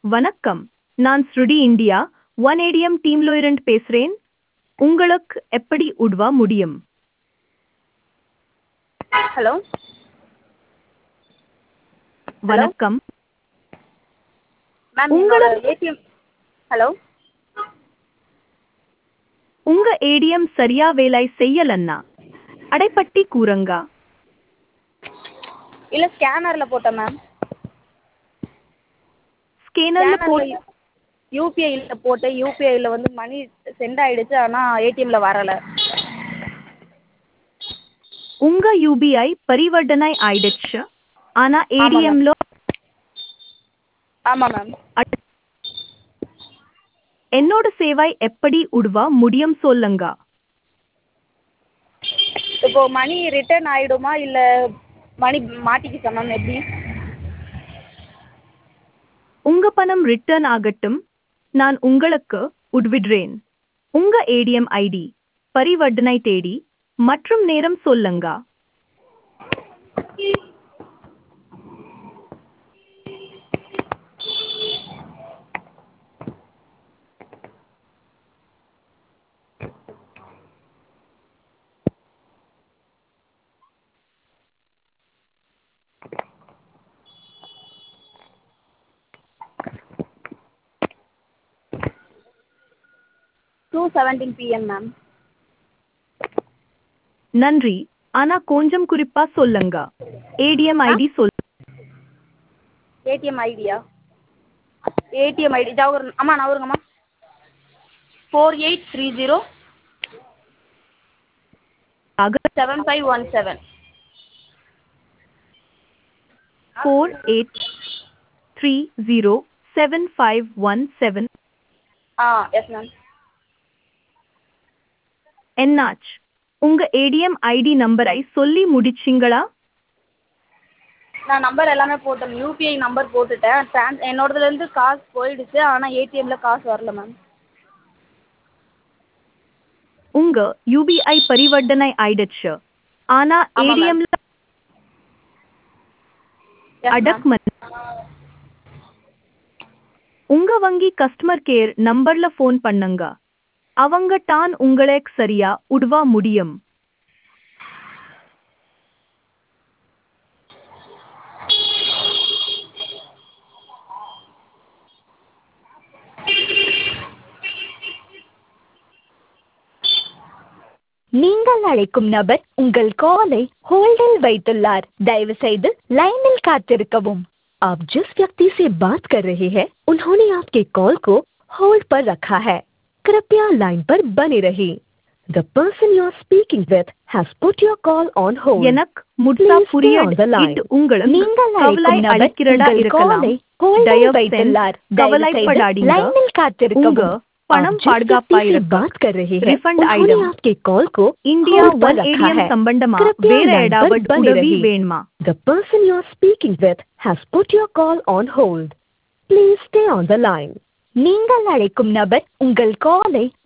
வணக்கம் நான் ஸ்ருடி இந்தியா ஒன் ஏடிஎம் டீம்ல இருந்து பேசுறேன் உங்களுக்கு எப்படி உதவ முடியும் ஹலோ வணக்கம் மேம் உங்களோட ஏடிஎம் ஹலோ உங்க ஏடிஎம் சரியா வேலை செய்யலன்னா அடைப்பட்டி கூறுங்க இல்லை ஸ்கேனரில் போட்டேன் மேம் ஸ்கேனர்ல போட்டு ஸ்கேனரில் யூபிஐயில் போட்டு யூபிஐயில் வந்து மணி சென்ட் ஆயிடுச்சு ஆனால் ஏடிஎம்மில் வரலை உங்க யூபிஐ பரிவர்த்தனை ஆயிடுச்சு ஆனா ஏடிஎம்ல ஆமாம் மேம் என்னோட சேவை எப்படி உதவ முடியும் சொல்லுங்க இப்போ மணி ரிட்டர்ன் ஆயிடுமா இல்லை மணி மாட்டிக்கிச்சா மேம் எப்படி உங்க பணம் ரிட்டர்ன் ஆகட்டும் நான் உங்களுக்கு உதவிடுறேன் உங்க ஏடிஎம் ஐடி பரிவர்த்தனை தேதி மற்றும் நேரம் சொல்லுங்க டூ செவன்டீன் பிஎம் மேம் நன்றி ஆனா கொஞ்சம் குறிப்பா சொல்லுங்க ஏடிஎம் ஐடி சொல் ஏடிஎம் ஐடியா ஏடிஎம் ஐடி ஜவஹர் அம்மா நவருங்கம்மா four eight three zero seven five one seven four eight three zero seven five one seven ஆ எஸ் மேம் என்னாச்சு உங்க ஏடிஎம் ஐடி நம்பரை சொல்லி முடிச்சிங்களா நான் நம்பர் எல்லாமே போட்டேன் யூபிஐ நம்பர் போட்டுட்டேன் ட்ரான் என்னோடதுலேருந்து காசு போயிடுச்சு ஆனால் ஏடிஎம்மில் காசு வரல மேம் உங்க யூபிஐ பரிவர்த்தனை ஆயிடுச்சு ஆனா ஆமா, ma'am. ஏடிஎம்ல Yes, ma'am. அடக் மணி உங்க வங்கி கஸ்டமர் கேர் நம்பர்ல ஃபோன் பண்ணுங்க அவங்க தான் உங்களுக்கு சரியா உதவ முடியும் நீங்கள் அழைக்கும் நபர் உங்கள் காலை होल्डिल வைத்துள்ளார் दयவு செய்து लाइनिल காத்திருக்கவும் आप जिस व्यक्ति से बात कर रहे हैं उन्होंने आपके कॉल को होल्ड पर रखा है कृपया लाइन पर बने रहिए The person you are speaking with has put your call on hold. எனக்கு முழுசா Please stay புரிய on the line. இது உங்களுக்கு நீங்கள் கவலை அழைக்கும் நபர் அளிக்கிறதா உங்கள் இருக்கலாம் காலை holdல் தயவு வைத்துள்ளார் செஞ்சு दयவு செய்து கவலைப்படாதீங்க लाइनिல் உங்க காத்திருக்கவும் பணம் आप जिस பாதுகாப்பா व्यक्ति से இருக்க बात कर रहे हैं refund उन्होंने item. आपके कॉल को இந்தியா hold पर ஒன் रखा ஏடிஎம் है சம்பந்தமா कृपया வேற line पर ஏதாவது बने உதவி रहिए। வேணுமா The person you are speaking with has put your call on hold. Please stay on the line. நீங்கள் அழைக்கும் நபர் உங்கள் காலை